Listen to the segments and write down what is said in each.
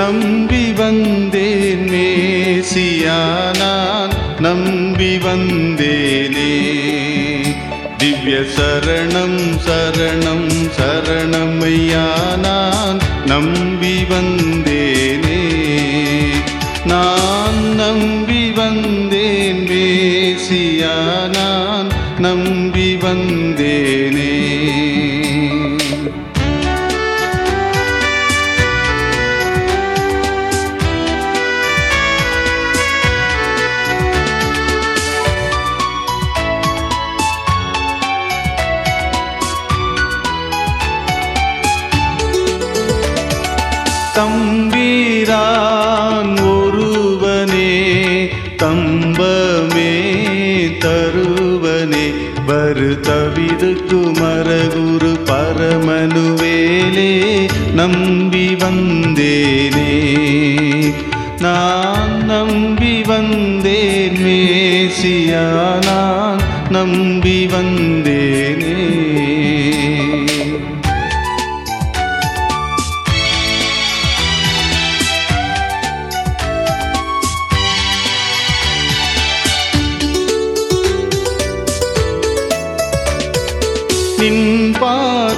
நம்பி வந்தேன் மேசியா நான் நம்பி வந்தேனே திவ்ய சரணம் சரணம் சரணமையா நான் நம்பி வந்தேனே நான் நம்பி வந்தேன் மேசியா நான் நம்பி வந்தேனே தம்பீரான் ஒருவனே தம்பமே தருவனே வரு தவிதுக்கு மரகுரு பரமனுவேலே நம்பி வந்தேனே நான் நம்பி வந்தேன் மேசியா நான் நம்பி வந்தேனே நின் பாத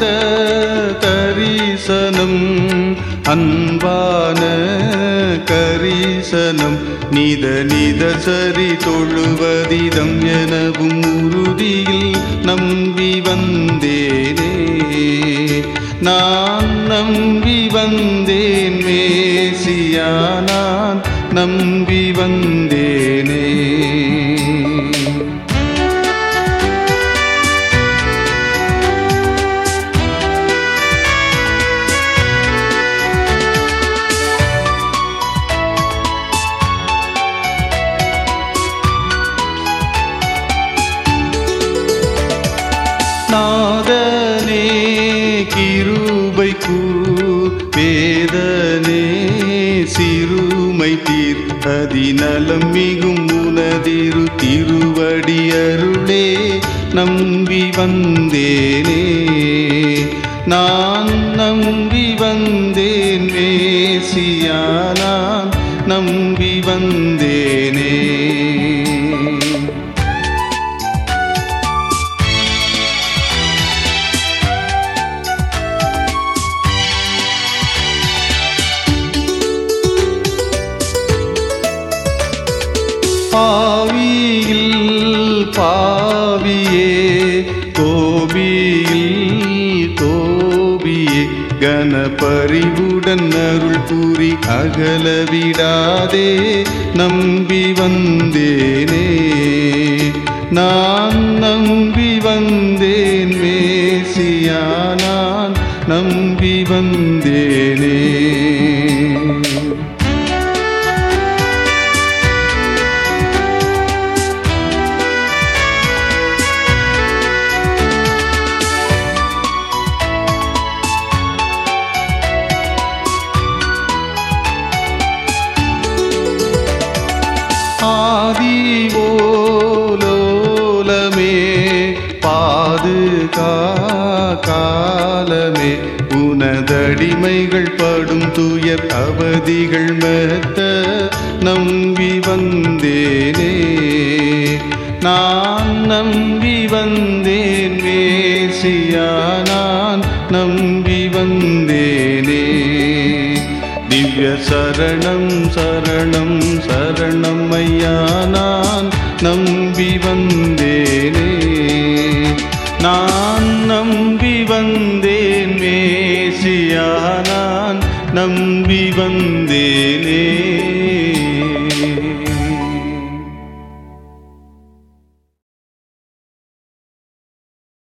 தரிசனம் அன்பான கரிசனம் நித நித சரி தொழுவதிதம் எனவும் உறுதியில் நம்பி வந்தேனே நான் நம்பி வந்தேன் மேசியா நான் நம்பி வந்தேனே நாதனே கிருபைக்கு வேதனே சிறுமை தீர் அதிநலம் மிகும் உனதிரு திருவடி அருளே நம்பி வந்தேனே நான் நம்பி வந்தேன் மேசியா நான் நம்பி வந்தேனே பாவியில் பாவியே கோபியில் கோபியே கனபரிவுடன் அருள் புரி அகலவிடாதே நம்பி வந்தேனே நான் நம்பி வந்தேன் மேசியா நான் நம்பி வந்தேனே ஆதிவோலோலமே பாதுகா காலமே உனதடிமைகள் படும் துயர் அவதிகள் மெத்த நம்பி வந்தேனே நான் நம்பி வந்தேன் மேசியா நான் நம்பி வந்தேனே திவ்ய சரணம் சரணம் சரணம் ஐயா நான் நம்பி வந்தேனே நான் நம்பி வந்தேன் மேசியா நான் நம்பி வந்தேனே